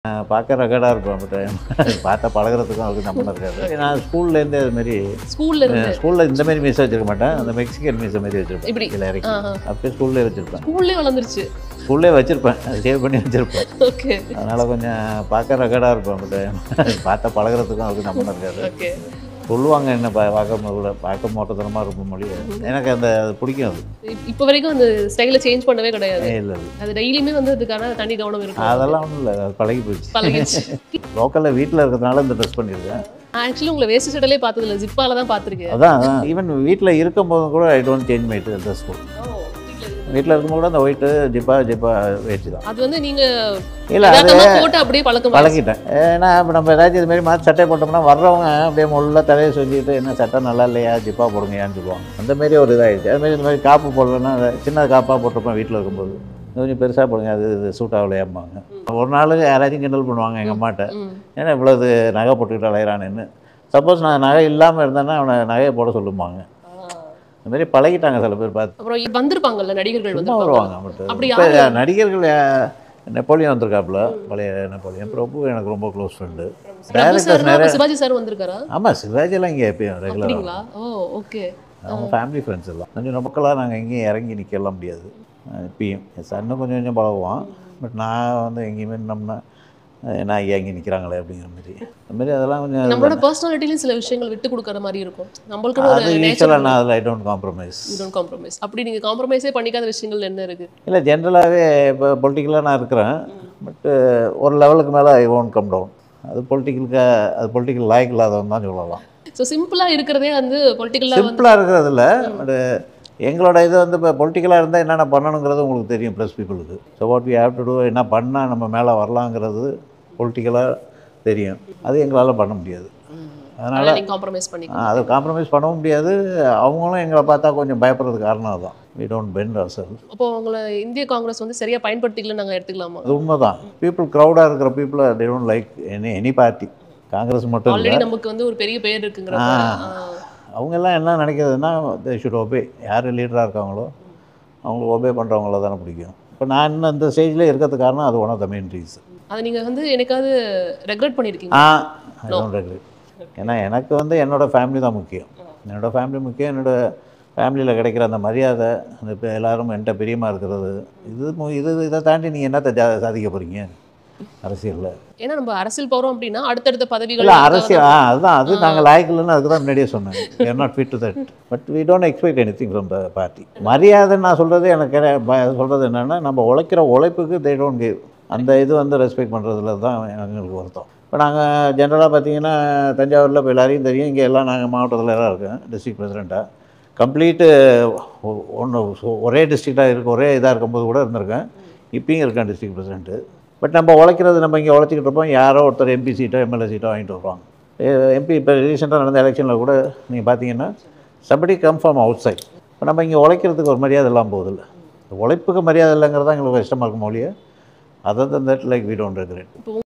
பார்க்க ரெக்கார்டாக இருக்கும் பட் பார்த்தா பழகுறதுக்கும் அவருக்கு நம்ம இருக்காது நான் ஸ்கூல்லேருந்தே அது மாதிரி ஸ்கூல்ல இருந்து ஸ்கூலில் இந்த மாதிரி மீசை வச்சிருக்க மாட்டேன் அந்த மெக்சிகன் மீசை மாதிரி வச்சிருப்பேன் இப்படி? கீழே இறக்கி ஆஹா. அப்படியே ஸ்கூல்லே வச்சிருப்பேன் ஸ்கூல்லே வளர்ந்துருச்சு ஸ்கூல்லே வச்சிருப்பேன் அது சேவ் பண்ணி வச்சிருப்பேன் ஓகே அதனால் கொஞ்சம் பார்க்க ரெக்கார்டாக இருக்கும் பட் பார்த்தா பழகுறதுக்கும் அவருக்கு நம்ம இருக்காது ஓகே சொல்லுவாங்க என்ன பா பார்க்க கூட பார்க்க மோட்டத்தனமாக இருக்கும் மொழி எனக்கு அந்த அது பிடிக்கும் அது இப்போ வரைக்கும் அந்த ஸ்டைலை சேஞ்ச் பண்ணவே கிடையாது ஏ, இல்லை இல்லை அது டெய்லியுமே வந்து அதுக்கான தனி கவனம் இருக்கும் அதெல்லாம் ஒன்றும் இல்லை அது பழகி போச்சு பழகிடுச்சு லோக்கலில் வீட்டில் இருக்கிறதுனால இந்த ட்ரெஸ் பண்ணியிருக்கேன் ஆக்சுவலி உங்களை வேஸ்ட் சட்டலே பார்த்தது இல்லை ஜிப்பால தான் பார்த்துருக்கேன் அதான் அதான் ஈவன் வீட்டில் இருக்கும்போதும் கூட I don't change my dress code வீட்டில் இருக்கும்போது கூட அந்த ஒயிட்டு ஜிப்பா ஜிப்பா வேச்சு தான் அது வந்து நீங்க இல்லை அது யதார்த்தமா போட்டு அப்படியே பழக்கம் பழகிட்டேன் ஏன்னா இப்போ நம்ம ஏதாச்சும் இது மாதிரி மாற்றி சட்டை போட்டோம்னா வர்றவங்க அப்படியே முள்ள தலையை சொல்லிட்டு என்ன சட்டை நல்லா இல்லையா ஜிப்பா போடுங்கயான்னு சொல்லுவாங்க அந்த மாதிரி ஒரு இதாகிடுச்சு அது மாதிரி இந்த மாதிரி காப்பு போடலன்னா சின்ன காப்பாக போட்டிருப்பேன் வீட்டில் இருக்கும்போது கொஞ்சம் பெருசாக போடுங்க அது இது சூட் ஆகலையாம்பாங்க ஒரு நாள் யாராச்சும் கிண்டல் பண்ணுவாங்க எங்கள் அம்மாட்ட ம். ஏன்னா இவ்வளவு நகை போட்டுக்கிட்டு அலையிறானுன்னு சப்போஸ் நான் நகை இல்லாமல் இருந்தேன்னா அவனை நகையை போட சொல்லுவாங்க இந்த மாதிரி பழகிட்டாங்க சில பேர் பார்த்து அப்புறம் இ- வந்திருப்பாங்கல்ல நடிகர்கள் சும்மா வந்து வருவாங்க மட்டும் அப்படி இப்போ நடிகர்கள் யா- நெப்போலியன் வந்திருக்காப்புல பழைய நெப்போலியன் பிரபு எனக்கு ரொம்ப க்ளோஸ் ஃப்ரெண்டு பிரபு சார் தான் சிவாஜி சார் வந்திருக்காரா ஆமாம் சிவாஜிலாம் இங்கே எப்பயும் ரெகுலராக அப்படிங்களா ஓ ஓகே அவங்க ஃபேமிலி ஃப்ரெண்ட்ஸ் எல்லாம் கொஞ்சம் நமக்கெல்லாம் நாங்கள் எங்கேயும் இறங்கி நிற்கலாம் முடியாது அஹ் இப்பயும் என் சன்னு கொஞ்சம் கொஞ்சம் பழகுவான் பட் நான் வந்து எங்கேயுமே நின்னோம்னா அஹ் நான் ஐயா இங்கே நிற்கிறாங்களே அப்படிங்கிற மாதிரி அந்த மாதிரி அதெல்லாம் கொஞ்சம் நம்மளோட பர்சனாலிட்டிலையும் சில விஷயங்கள் விட்டு கொடுக்குற மாதிரி இருக்கும் நம்மளுக்கு அது ஒரு யூஸ்வலாக நான் அதில் I don't compromise don't compromise அப்படி நீங்க காம்ப்ரமைஸே பண்ணிக்காத விஷயங்கள் என்ன இருக்கு இல்லை ஜென்ரலாகவே இப்போ பொலிட்டிக்கலாக நான் இருக்கிறேன் பட்டு ஒரு லெவலுக்கு மேலே ஐ ஒன்ட் கம் டவுன் அது பொலிட்டிக்கலுக்கு அது பொலிட்டிக்கல் லாய்க்கு இல்லாதவன் தான் சொல்லலாம் ஸோ சிம்பிளா இருக்கிறதே வந்து பொலிட்டிக்கலா வந்து சிம்பிளாக இருக்கிறதில்ல பட் எங்களோட இது வந்து இப்போ பொலிட்டிக்கலாக இருந்தால் என்னென்ன பண்ணணுங்கிறது உங்களுக்கு தெரியும் ப்ளஸ் பீப்புளுக்கு so what we have to do என்ன பண்ணால் நம்ம மேலே வரலாங்கிறது பொலிட்டிக்கலாக தெரியும் அது எங்களால் பண்ண முடியாது அதனால் அதனால நீங்க காம்ப்ரமைஸ் பண்ணிக்கலாம் அதை காம்ப்ரமைஸ் பண்ணவும் முடியாது அவங்களும் எங்களை பார்த்தா கொஞ்சம் பயப்படுறதுக்கு காரணம் அதுதான் we don't bend our self அப்போ உங்களை இந்திய காங்கிரஸ் வந்து சரியா பயன்படுத்திக்கல நாங்க எடுத்துக்கலாமா அது உண்மைதான் பீப்புள் க்ரௌடாக இருக்கிற பீப்புளை they don't like any any party Congress மட்டும் இல்லை ஆல்ரெடி நமக்கு வந்து ஒரு பெரிய பெயர் இருக்குங்கிற அவங்க எல்லாம் என்ன நினைக்கிறதுனா தே ஷுட் ஒபே யார் லீடராக இருக்காங்களோ அவங்களுக்கு ஒபே பண்ணுறவங்கள தானே பிடிக்கும் இப்போ நான் இன்னும் இந்த ஸ்டேஜில் இருக்கிறதுக்கு காரணம் அது one of the main reason அதை நீங்க வந்து எனக்காவது ரெக்ரெட் பண்ணிருக்கீங்க ஆ ஐ டோன்ட் ரெகுலேட் ஏன்னா எனக்கு வந்து என்னோடய ஃபேமிலி தான் முக்கியம் என்னோடய ஃபேமிலி முக்கியம் என்னோடய ஃபேமிலியில் கிடைக்கிற அந்த மரியாதை அந்த இப்போ எல்லாரும் என்கிட்ட பிரியமாக இருக்கிறது இது மு- இது இதை தாண்டி நீங்கள் என்னத்தை ஜா சாதிக்க போகிறீங்க அரசியலில் ஏன்னா நம்ம அரசியல் போறோம் அப்படின்னா அடுத்தடுத்த பதவிகள் இல்லை அரசியல் ஆ அதுதான் அது நாங்கள் லாய்க்கலன்னு அதுக்கு தான் முன்னாடியே சொன்னேன் we are not fit to that but we don't expect anything from the party மரியாதைன்னு நான் சொல்கிறது எனக்கு சொல்கிறது என்னென்னா நம்ம உழைக்கிற உழைப்புக்கு தே டோன்ட் கிவ் அந்த இது வந்து ரெஸ்பெக்ட் பண்ணுறதுல தான் எங்களுக்கு வருத்தம் இப்போ நாங்கள் ஜென்ரலாக பார்த்தீங்கன்னா தஞ்சாவூரில் இப்போ எல்லாரையும் தெரியும் இங்கே எல்லாம் நாங்கள் மாவட்டத்தில் எல்லாம் இருக்கேன் டிஸ்ட்ரிக்ட் பிரசிடெண்ட்டாக கம்ப்ளீட்டு ஒன்று ஒரே டிஸ்ட்ரிக்டாக இருக்க ஒரே இதாக இருக்கும்போது கூட இருந்திருக்கேன் இப்பயும் இருக்கேன் டிஸ்ட்ரிக்ட் பிரசிடெண்ட்டு பட் நம்ம உழைக்கிறது நம்ம இங்கே உழைச்சிக்கிட்டு இருப்போம் யாரோ ஒருத்தர் எம்பி சீட்டோ எம்எல்ஏ சீட்டோ வாங்கிட்டு வருவாங்க எம்பி இப்போ ரீசெண்டாக நடந்த எலெக்ஷனில் கூட நீங்கள் பார்த்தீங்கன்னா somebody come from outside இப்போ நம்ம இங்கே உழைக்கிறதுக்கு ஒரு மரியாதை இல்லாமல் போகுதில்ல உழைப்புக்கு மரியாதை இல்லைங்கிறது தான் எங்களுக்கு கஷ்டமாக இருக்கும் மொழியை other than that like we don't regulate இப்போ